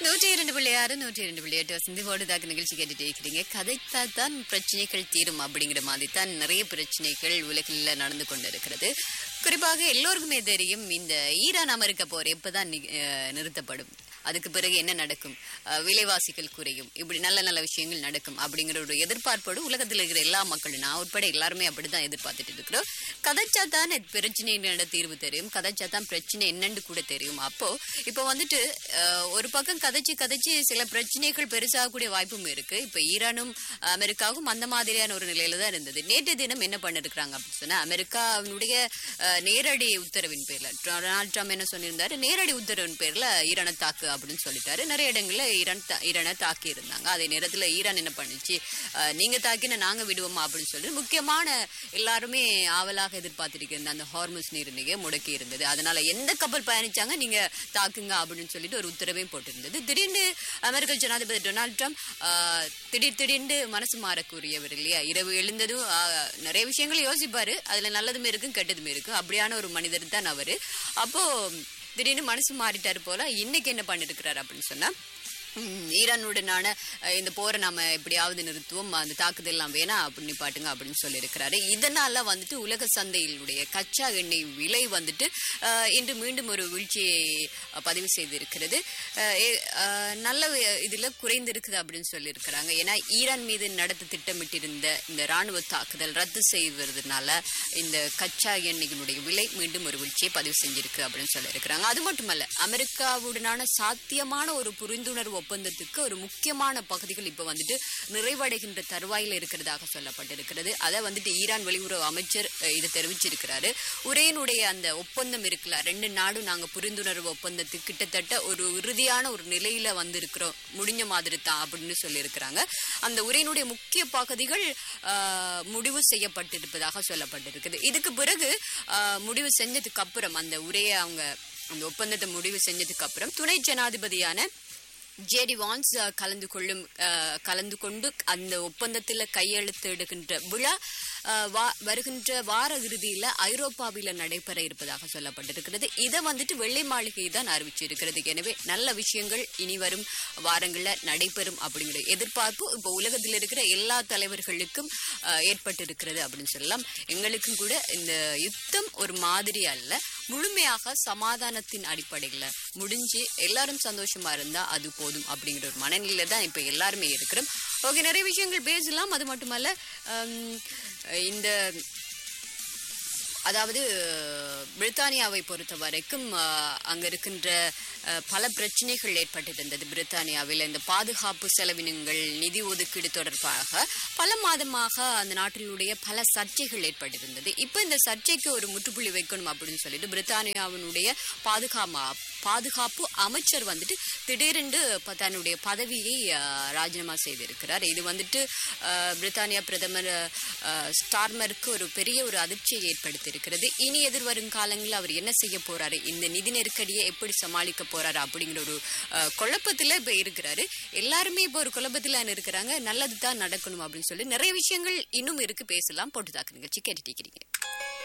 நூற்றி இரண்டு புள்ளி ஆறு நூற்றி இரண்டு புள்ளி எட்டு வசந்திவோடு தாக்கு நிகழ்ச்சி கேட்டுட்டு இருக்கிறீங்க கதைத்தா தான் பிரச்சனைகள் தீரும் அப்படிங்கிற மாதிரி தான் நிறைய பிரச்சனைகள் உலகில் நடந்து கொண்டு இருக்கிறது குறிப்பாக எல்லோருக்குமே தெரியும் இந்த ஈரான் அமெரிக்க போர் எப்பதான் நி- அஹ் நிறுத்தப்படும் அதுக்கு பிறகு என்ன நடக்கும் அஹ் விலைவாசிகள் குறையும் இப்படி நல்ல நல்ல விஷயங்கள் நடக்கும் அப்படிங்கிற ஒரு எதிர்பார்ப்போடு உலகத்தில் இருக்கிற எல்லா மக்களும் நான் உட்பட எல்லாருமே அப்படிதான் எதிர்பார்த்துட்டு இருக்கிறோம் கதைச்சா தான் பிரச்சனை தீர்வு தெரியும் கதைச்சா தான் பிரச்சனை என்னன்னு கூட தெரியும் அப்போ இப்போ வந்துட்டு அஹ், ஒரு பக்கம் கதைச்சு கதைச்சு சில பிரச்சனைகள் பெருசாகக்கூடிய வாய்ப்பும் இருக்கு இப்போ ஈரானும் அமெரிக்காவும் அந்த மாதிரியான ஒரு நிலையில தான் இருந்தது நேற்று தினம் என்ன பண்ணிருக்கிறாங்க அப்படின்னு சொன்னா அமெரிக்காவினுடைய அஹ், நேரடி உத்தரவின் பேர்ல டொனால்ட் ட்ரம்ப் என்ன சொல்லியிருந்தாரு நேரடி உத்தரவின் பேர்ல ஈரானை தாக்கு அப்படின்னு சொல்லிட்டாரு நிறைய இடங்கள்ல ஈரான் தா- ஈரானை தாக்கி இருந்தாங்க அதே நேரத்துல ஈரான் என்ன பண்ணுச்சு அஹ், நீங்க தாக்கின நாங்க விடுவோமா அப்படின்னு சொல்லி முக்கியமான எல்லாருமே ஆவலாக எதிர்பார்த்திருக்கிற அந்த ஹார்மோஸ் நீரிணையை முடக்கி இருந்தது அதனால எந்த கப்பல் பயணிச்சாங்க நீங்க தாக்குங்க அப்படின்னு சொல்லிட்டு ஒரு உத்தரவையும் போட்டிருந்தது திடீர்னு அமெரிக்க ஜனாதிபதி டொனால்ட் ட்ரம்ப் ஆஹ், திடீர் திடீர்னு மனசு மாறக்கூடியவர் இல்லையா இரவு எழுந்ததும் ஆஹ், நிறைய விஷயங்கள் யோசிப்பாரு அதுல நல்லதும் இருக்கும் கெட்டதும் இருக்கும் அப்படியான ஒரு மனிதர் தான் அவரு அப்போ திடீர்னு மனசு மாறிட்டாரு போல இன்னைக்கு என்ன பண்ணிருக்கிறாரு அப்படின்னு சொன்னா ம், ஈரானுடனான அஹ், இந்த போரை நாம எப்படியாவது நிறுத்துவோம் அந்த தாக்குதல் எல்லாம் வேணாம் அப்படின்னு பாட்டுங்க அப்படின்னு சொல்லியிருக்கிறாரு இதனால வந்துட்டு உலக சந்தையிலுடைய கச்சா எண்ணெய் விலை வந்துட்டு அஹ், இன்று மீண்டும் ஒரு வீழ்ச்சியை அஹ், பதிவு செய்திருக்கிறது அஹ், ஏ- அஹ், நல்ல வி- இதுல குறைந்திருக்குது அப்படின்னு சொல்லியிருக்கிறாங்க ஏன்னா ஈரான் மீது நடத்த திட்டமிட்டிருந்த இந்த ராணுவ தாக்குதல் ரத்து செய்வதனால இந்த கச்சா எண்ணெயினுடைய விலை மீண்டும் ஒரு வீழ்ச்சியை பதிவு செஞ்சிருக்கு அப்படின்னு சொல்லியிருக்கிறாங்க அது மட்டுமல்ல அமெரிக்காவுடனான சாத்தியமான ஒரு புரிந்துணர்வு ஒப்பந்தத்துக்கு ஒரு முக்கியமான பகுதிகள் இப்ப வந்துட்டு நிறைவடைகின்ற தருவாயில் இருக்கிறதாக சொல்லப்பட்டிருக்கிறது அதை வந்துட்டு ஈரான் வெளியுறவு அமைச்சர் அஹ், இது தெரிவிச்சிருக்கிறாரு உரையினுடைய அந்த ஒப்பந்தம் இருக்குல்ல ரெண்டு நாடும் நாங்க புரிந்துணர்வு ஒப்பந்தத்துக்கு கிட்டத்தட்ட ஒரு இறுதியான ஒரு நிலையில வந்திருக்கிறோம் முடிஞ்ச மாதிரி தான் அப்படின்னு சொல்லியிருக்கிறாங்க அந்த உரையினுடைய முக்கிய பகுதிகள் ஆஹ், முடிவு செய்யப்பட்டிருப்பதாக சொல்லப்பட்டிருக்குது இதுக்கு பிறகு ஆஹ், முடிவு செஞ்சதுக்கு அப்புறம் அந்த உரையை அவங்க அந்த ஒப்பந்தத்தை முடிவு செஞ்சதுக்கு அப்புறம் துணை ஜனாதிபதியான ஜேடி வான்ஸ் அஹ், கலந்து கொள்ளும் அஹ், கலந்து கொண்டு அந்த ஒப்பந்தத்தில் கையெழுத்திடுகின்ற விழா அஹ், வா- வருகின்ற வார இறுதியில ஐரோப்பாவில நடைபெற இருப்பதாக சொல்லப்பட்டிருக்கிறது இதை வந்துட்டு வெள்ளை மாளிகை தான் அறிவிச்சிருக்கிறது எனவே நல்ல விஷயங்கள் இனி வரும் வாரங்கள்ல நடைபெறும் அப்படிங்கிற எதிர்பார்ப்பு இப்போ உலகத்தில் இருக்கிற எல்லா தலைவர்களுக்கும் அஹ், ஏற்பட்டிருக்கிறது அப்படின்னு சொல்லலாம் எங்களுக்கும் கூட இந்த யுத்தம் ஒரு மாதிரி அல்ல முழுமையாக சமாதானத்தின் அடிப்படையில் முடிஞ்சு எல்லாரும் சந்தோஷமா இருந்தா அது போதும் அப்படிங்கிற ஒரு மனநிலையில தான் இப்ப எல்லாருமே இருக்கிறோம் ஓகே நிறைய விஷயங்கள் பேசலாம் அது மட்டுமல்ல ஹம், இந்த அதாவது பிரித்தானியாவை பொறுத்த வரைக்கும் அஹ், அங்க இருக்கின்ற அஹ், பல பிரச்சனைகள் ஏற்பட்டிருந்தது பிரித்தானியாவில் இந்த பாதுகாப்பு செலவினங்கள் நிதி ஒதுக்கீடு தொடர்பாக பல மாதமாக அந்த நாட்டினுடைய பல சர்ச்சைகள் ஏற்பட்டிருந்தது இப்போ இந்த சர்ச்சைக்கு ஒரு முற்றுப்புள்ளி வைக்கணும் அப்படின்னு சொல்லிட்டு பிரித்தானியாவினுடைய பாதுகாமா பாதுகாப்பு அமைச்சர் வந்துட்டு திடீரென்று ப- தன்னுடைய பதவியை அஹ், ராஜினாமா செய்திருக்கிறார் இது வந்துட்டு அஹ், பிரித்தானியா பிரதமர் அஹ், ஸ்டார்மருக்கு ஒரு பெரிய ஒரு அதிர்ச்சியை ஏற்படுத்தியிருக்கிறது இனி எதிர்வரும் காலங்களில் அவர் என்ன செய்ய போறாரு இந்த நிதி நெருக்கடியை எப்படி சமாளிக்க போறாரு அப்படிங்கிற ஒரு அஹ், குழப்பத்துல இப்ப இருக்கிறாரு எல்லாருமே இப்போ ஒரு குழப்பத்துல இருக்கிறாங்க நல்லது தான் நடக்கணும் அப்படின்னு சொல்லி நிறைய விஷயங்கள் இன்னும் இருக்கு பேசலாம் போட்டு தாக்கு நிகழ்ச்சி கேட்டுட்டு இருக்கிறீங்க